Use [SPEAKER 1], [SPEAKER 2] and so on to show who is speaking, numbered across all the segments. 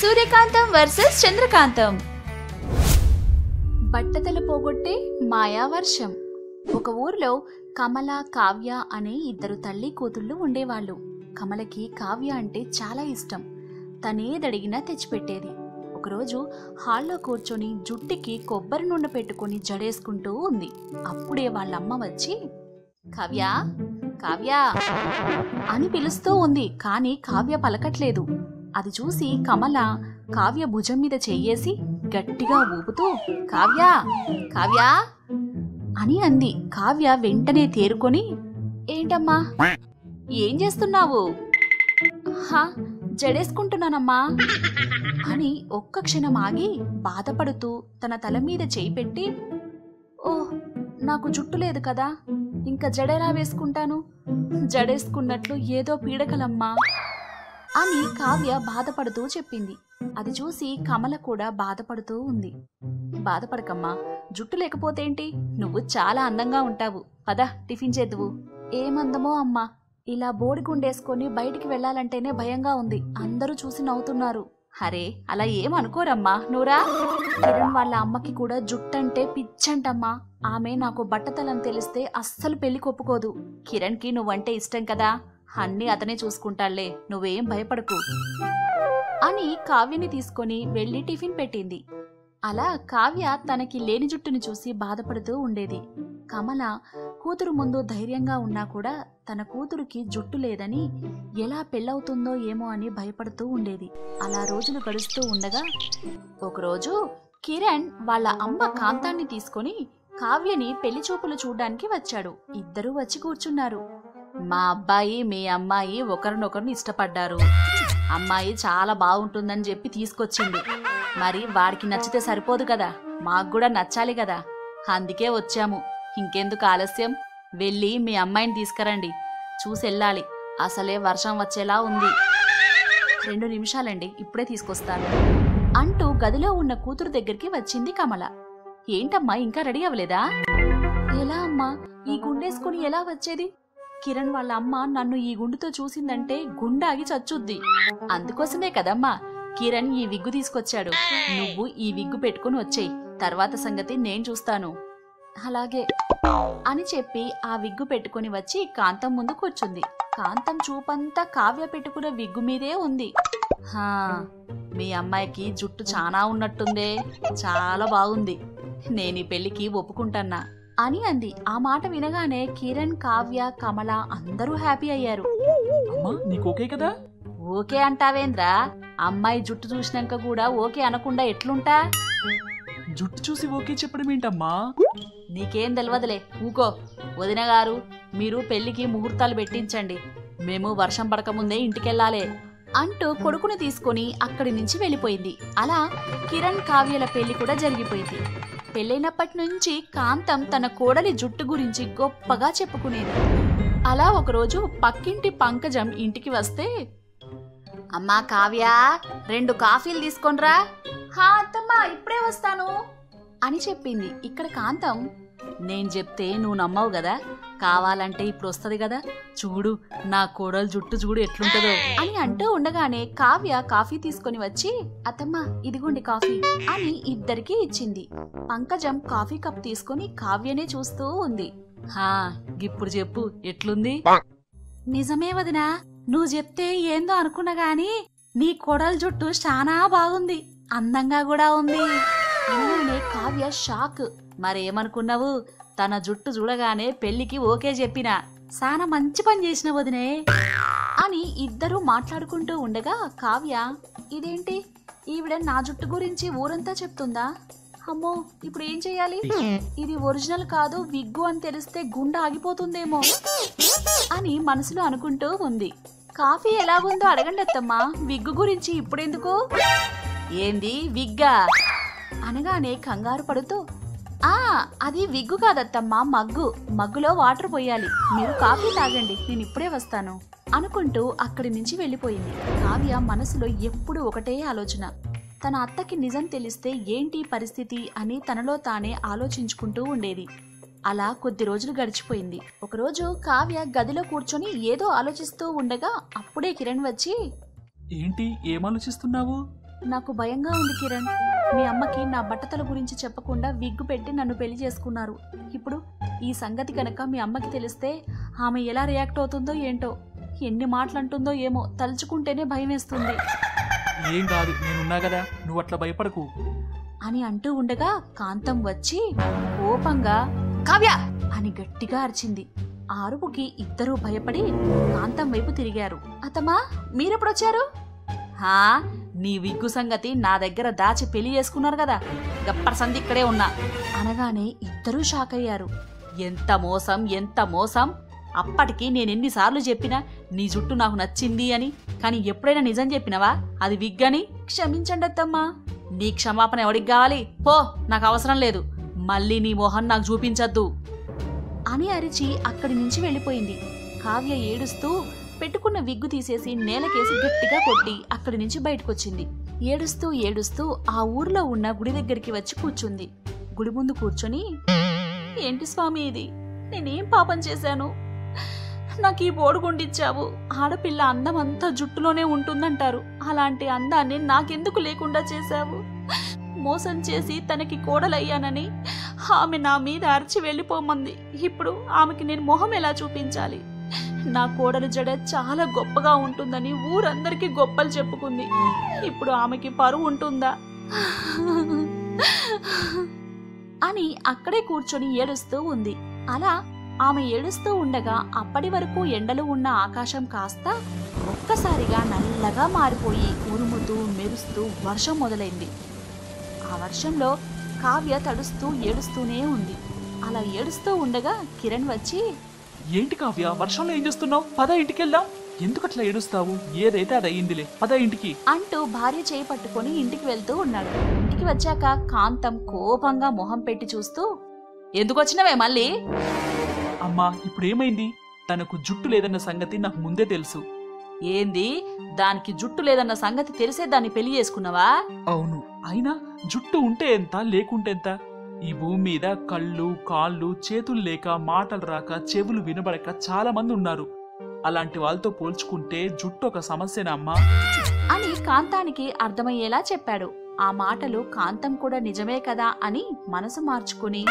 [SPEAKER 1] సూర్యకాంతం versus చంద్రకాంతం బట్టతలు పోగొట్టే మాయా వర్షం ఒక ఊర్లో కమల కావ్య అనే ఇద్దరు తల్లి కూతుళ్ళు ఉండేవాళ్ళు కమలకి కావ్య అంటే చాలా ఇష్టం తనేదడిగినా తెచ్చిపెట్టేది ఒకరోజు హాల్లో కూర్చొని జుట్టుకి కొబ్బరి నూనె పెట్టుకొని జడేసుకుంటూ ఉంది అప్పుడే వాళ్ళమ్మ వచ్చి కావ్య కావ్య అని పిలుస్తూ ఉంది కానీ కావ్య పలకట్లేదు అది చూసి కమల కావ్య భుజం మీద చెయ్యేసి గట్టిగా ఊపుతూ కావ్య కావ్య అని అంది కావ్య వెంటనే తేరుకొని ఏంటమ్మా ఏం చేస్తున్నావు హా జడేసుకుంటున్నానమ్మా అని ఒక్క క్షణం ఆగి బాధపడుతూ తన తల మీద చేయి పెట్టి ఓ నాకు జుట్టు లేదు కదా ఇంకా జడెలా వేసుకుంటాను జడేసుకున్నట్లు ఏదో పీడకలమ్మా అని కావ్య బాధపడుతూ చెప్పింది అది చూసి కమల కూడా బాధపడుతూ ఉంది బాధపడకమ్మా జుట్టు లేకపోతేంటి నువ్వు చాలా అందంగా ఉంటావు పద టిఫిన్ చేద్దువు ఏమందమో అమ్మా ఇలా బోడిగుండేసుకొని బయటికి వెళ్ళాలంటేనే భయంగా ఉంది అందరూ చూసి నవ్వుతున్నారు హరే అలా ఏం అనుకోరమ్మా నూరా కిరణ్ వాళ్ళ అమ్మకి కూడా జుట్టంటే పిచ్చంటమ్మా ఆమె నాకు బట్టతలని తెలిస్తే అస్సలు పెళ్లి కొప్పుకోదు కిరణ్కి నువ్వంటే ఇష్టం కదా అన్నీ అతనే చూసుకుంటాళ్లే నువ్వేం భయపడకు అని కావ్యని తీసుకొని వెళ్ళి టిఫిన్ పెట్టింది అలా కావ్య తనకి లేని జుట్టుని చూసి బాధపడుతూ ఉండేది కమల కూతురు ముందు ధైర్యంగా ఉన్నా కూడా తన కూతురుకి జుట్టు లేదని ఎలా పెళ్ళవుతుందో ఏమో అని భయపడుతూ ఉండేది అలా రోజులు గడుస్తూ ఉండగా ఒకరోజు కిరణ్ వాళ్ళ అమ్మ కాంతాన్ని తీసుకొని కావ్యని పెళ్లి చూపులు చూడ్డానికి వచ్చాడు ఇద్దరూ వచ్చి కూర్చున్నారు మా అబ్బాయి మీ అమ్మాయి ఒకరినొకరు ఇష్టపడ్డారు అమ్మాయి చాలా బాగుంటుందని చెప్పి తీసుకొచ్చింది మరి వాడికి నచ్చితే సరిపోదు కదా మాకు కూడా నచ్చాలి కదా అందుకే వచ్చాము ఇంకెందుకు ఆలస్యం వెళ్ళి మీ అమ్మాయిని తీసుకురండి చూసి వెళ్ళాలి అసలే వర్షం వచ్చేలా ఉంది రెండు నిమిషాలండి ఇప్పుడే తీసుకొస్తాను అంటూ గదిలో ఉన్న కూతురు దగ్గరికి వచ్చింది కమల ఏంటమ్మా ఇంకా రెడీ అవ్వలేదా ఎలా అమ్మా ఈ గుండేసుకుని ఎలా వచ్చేది కిరణ్ వాళ్ళ అమ్మ నన్ను ఈ గుండుతో చూసిందంటే గుండాగి చచ్చుద్ది అందుకోసమే కదమ్మా కిరణ్ ఈ విగ్గు తీసుకొచ్చాడు నువ్వు ఈ విగ్గు పెట్టుకుని వచ్చేయి తర్వాత సంగతి నేను చూస్తాను అలాగే అని చెప్పి ఆ విగ్గు పెట్టుకుని వచ్చి కాంతం ముందు కూర్చుంది కాంతం చూపంతా కావ్య పెట్టుకున్న విగ్గు మీదే ఉంది హా మీ అమ్మాయికి జుట్టు చాలా ఉన్నట్టుందే చాలా బాగుంది నేను ఈ పెళ్లికి ఒప్పుకుంటాన్నా అని అంది ఆ మాట వినగానే కిరణ్ కావ్య కమల అందరూ హ్యాపీ అయ్యారు
[SPEAKER 2] అమ్మా నీకు ఓకే కదా
[SPEAKER 1] ఓకే అంటావేంద్రా అమ్మాయి జుట్టు చూసినాక కూడా ఓకే అనకుండా ఎట్లుంటా
[SPEAKER 2] జుట్టు చూసి ఓకే చెప్పడం ఏంటమ్మా
[SPEAKER 1] నీకేం తెలియదులే ఊకో వదిన గారు మీరు పెళ్లికి ముహూర్తాలు పెట్టించండి మేము వర్షం పడకముందే ఇంటికెళ్ళాలి అంటూ కొడుకుని తీసుకొని అక్కడి నుంచి వెళ్ళిపోయింది అలా కిరణ్ కావ్యల పెళ్లి కూడా జరిగిపోయింది పెళ్ళైనప్పటి నుంచి కాంతం తన కోడలి జుట్టు గురించి గొప్పగా చెప్పుకునేది అలా ఒకరోజు పక్కింటి పంకజం ఇంటికి వస్తే అమ్మా కావ్య రెండు కాఫీలు తీసుకొనిరా హా అత్తమ్మా ఇప్పుడే వస్తాను అని చెప్పింది ఇక్కడ కాంతం నేను చెప్తే నువ్వు నమ్మవు కదా కావాలంటే ఇప్పుడు వస్తుంది కదా చూడు నా కోడలు జుట్టు చూడు ఎట్లుంటదో అని అంటూ ఉండగానే కావ్య కాఫీ తీసుకొని వచ్చి అత్తమ్మ ఇదిగోండి కాఫీ అని ఇద్దరికీ ఇచ్చింది పంకజం కాఫీ కప్ తీసుకొని కావ్యనే చూస్తూ ఉంది హా ఇప్పుడు చెప్పు ఎట్లుంది నిజమే వదినా నువ్వు చెప్తే ఏందో అనుకున్నా గాని నీ కొడల జుట్టు చాలా బాగుంది అందంగా కూడా ఉంది అనగానే కావ్య షాక్ మరేమనుకున్నావు తన జుట్టు చూడగానే పెళ్లికి ఓకే చెప్పినా సానా మంచి పని చేసిన వదినే అని ఇద్దరూ మాట్లాడుకుంటూ ఉండగా కావ్య ఇదేంటి ఈవిడ నా జుట్టు గురించి ఊరంతా చెప్తుందా అమ్మో ఇప్పుడు ఏం చెయ్యాలి ఇది ఒరిజినల్ కాదు విగ్గు అని తెలిస్తే గుండె ఆగిపోతుందేమో అని మనసులో అనుకుంటూ ఉంది కాఫీ ఎలాగుందో అడగండి అత్తమ్మా విగ్గు గురించి ఇప్పుడెందుకు ఏంది విగ్గా అనగానే కంగారు పడుతూ ఆ అది విగ్గు కాదత్తమ్మా మగ్గు మగ్గులో వాటర్ పోయాలి మీరు కాఫీ తాగండి నేను ఇప్పుడే వస్తాను అనుకుంటూ అక్కడి నుంచి వెళ్ళిపోయింది కావ్య మనసులో ఎప్పుడూ ఒకటే ఆలోచన తన అత్తకి నిజం తెలిస్తే ఏంటి పరిస్థితి అని తనలో తానే ఆలోచించుకుంటూ ఉండేది అలా కొద్ది రోజులు గడిచిపోయింది ఒకరోజు కావ్య గదిలో కూర్చొని ఏదో ఆలోచిస్తూ ఉండగా అప్పుడే కిరణ్ వచ్చి
[SPEAKER 2] ఏంటి ఏం ఆలోచిస్తున్నావు
[SPEAKER 1] నాకు భయంగా ఉంది కిరణ్ మీ అమ్మకి నా బట్టతల గురించి చెప్పకుండా విగ్గు పెట్టి నన్ను పెళ్లి చేసుకున్నారు ఇప్పుడు ఈ సంగతి కనుక మీ అమ్మకి తెలిస్తే ఆమె ఎలా రియాక్ట్ అవుతుందో ఏంటో ఎన్ని మాటలు అంటుందో ఏమో తలుచుకుంటేనే భయం వేస్తుంది
[SPEAKER 2] ఏం కాదు నేనున్నా కదా నువ్వు అట్లా భయపడకు
[SPEAKER 1] అని అంటూ ఉండగా కాంతం వచ్చి కోపంగా కావ్య అని గట్టిగా అరిచింది ఆ అరుపుకి ఇద్దరూ భయపడి కాంతం వైపు తిరిగారు అతమా మీరెప్పుడొచ్చారు హా నీ విగ్గు సంగతి నా దగ్గర దాచి పెళ్లి చేసుకున్నారు కదా గప్పర్ సంది ఇక్కడే ఉన్నా అనగానే ఇద్దరూ షాక్ అయ్యారు ఎంత మోసం ఎంత మోసం అప్పటికి నేనెన్నిసార్లు చెప్పినా నీ జుట్టు నాకు నచ్చింది అని కానీ ఎప్పుడైనా నిజం చెప్పినవా అది విగ్గని క్షమించండి అత్తమ్మా నీ క్షమాపణ ఎవడికి కావాలి పో నాకు అవసరం లేదు మళ్ళీ నీ మొహం నాకు చూపించద్దు అని అరిచి అక్కడి నుంచి వెళ్ళిపోయింది కావ్య ఏడుస్తూ పెట్టుకున్న విగ్గు తీసేసి నేలకేసి గట్టిగా కొట్టి అక్కడి నుంచి బయటకొచ్చింది ఏడుస్తూ ఏడుస్తూ ఆ ఊర్లో ఉన్న గుడి దగ్గరికి వచ్చి కూర్చుంది గుడి ముందు కూర్చొని ఏంటి స్వామి ఇది నేనేం పాపం చేశాను నాకు ఈ బోడుగుండిచ్చావు ఆడపిల్ల అందం అంతా జుట్టులోనే ఉంటుందంటారు అలాంటి అందాన్ని నాకెందుకు లేకుండా చేశావు మోసం చేసి తనకి కోడలయ్యానని ఆమె నా మీద అరిచి వెళ్ళిపోమంది ఇప్పుడు ఆమెకి నేను మొహం ఎలా చూపించాలి నా కోడలు జడ చాలా గొప్పగా ఉంటుందని ఊరందరికీ గొప్పలు చెప్పుకుంది ఇప్పుడు ఆమెకి పరువు ఉంటుందా అని అక్కడే కూర్చొని ఏడుస్తూ ఉంది అలా ఆమె ఏడుస్తూ ఉండగా అప్పటి వరకు ఎండలు ఉన్న ఆకాశం కాస్త ఒక్కసారిగా నల్లగా మారిపోయి ఉరుముతూ మెరుస్తూ వర్షం మొదలైంది ఆ వర్షంలో కావ్య తడుస్తూ ఏడుస్తూనే ఉంది అలా ఏడుస్తూ ఉండగా కిరణ్ వచ్చి
[SPEAKER 2] ఏంటి కావ్య వర్షంలో ఏం చేస్తున్నావు పద ఇంటికి వెళ్దాం ఎందుకు అట్లా ఏడుస్తావు ఏదైతే అది అయ్యిందిలే పద ఇంటికి
[SPEAKER 1] అంటూ భార్య చేయి పట్టుకొని ఇంటికి వెళ్తూ ఉన్నాడు ఇంటికి వచ్చాక కాంతం కోపంగా మొహం పెట్టి చూస్తూ ఎందుకు వచ్చినవే మళ్ళీ
[SPEAKER 2] అమ్మా ఇప్పుడు ఏమైంది తనకు జుట్టు లేదన్న సంగతి నాకు ముందే తెలుసు
[SPEAKER 1] ఏంది దానికి జుట్టు లేదన్న సంగతి తెలిసే దాన్ని పెళ్లి చేసుకున్నావా
[SPEAKER 2] అవును అయినా జుట్టు ఉంటే ఎంత లేకుంటే ఎంత ఈ భూమి మీద కళ్ళు కాళ్ళు చేతులు లేక మాటలు రాక చెవులు వినబడక చాలా మంది ఉన్నారు అలాంటి వాళ్ళతో పోల్చుకుంటే జుట్టు ఒక సమస్యనా అమ్మా
[SPEAKER 1] అని కాంతానికి అర్థమయ్యేలా చెప్పాడు ఆ మాటలు కాంతం కూడా నిజమే కదా అని మనసు మార్చుకుని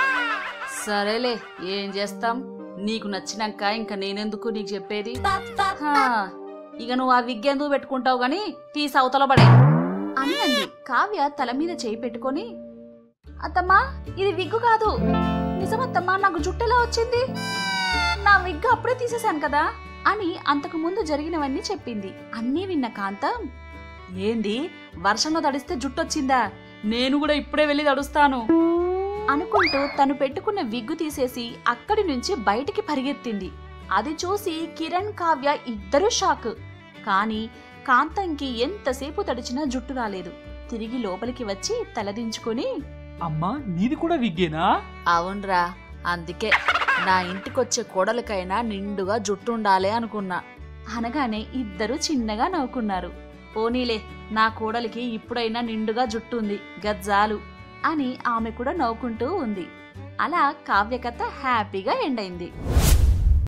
[SPEAKER 1] సరేలే ఏం చేస్తాం నీకు నచ్చినాక ఇంకా నేనెందుకు నీకు చెప్పేది హా, ఇక నువ్వు ఆ విగ్గెందుకు పెట్టుకుంటావు గాని తీసి అవతల పడే అని అంది కావ్య తల మీద చేయి పెట్టుకొని అత్తమ్మా ఇది విగ్గు కాదు నిజమత్తమ్మా నాకు జుట్టు ఎలా వచ్చింది నా విగ్గు అప్పుడే తీసేశాను కదా అని అంతకు ముందు జరిగినవన్నీ చెప్పింది అన్నీ విన్న కాంతం ఏంది వర్షంలో తడిస్తే జుట్టొచ్చిందా నేను కూడా ఇప్పుడే వెళ్ళి తడుస్తాను అనుకుంటూ తను పెట్టుకున్న విగ్గు తీసేసి అక్కడి నుంచి బయటికి పరిగెత్తింది అది చూసి కిరణ్ కావ్య ఇద్దరూ షాక్ కానీ కాంతంకి ఎంతసేపు తడిచినా జుట్టు రాలేదు తిరిగి లోపలికి వచ్చి తలదించుకొని
[SPEAKER 2] అమ్మా నీది కూడా విగ్గేనా
[SPEAKER 1] అవునరా అందుకే నా ఇంటికొచ్చే కోడలికైనా నిండుగా జుట్టు ఉండాలి అనుకున్నా అనగానే ఇద్దరు చిన్నగా నవ్వుకున్నారు పోనీలే నా కోడలికి ఇప్పుడైనా నిండుగా జుట్టుంది గజ్జాలు అని ఆమె కూడా నవ్వుకుంటూ ఉంది అలా కావ్యకథ హ్యాపీగా ఎండ్ అయింది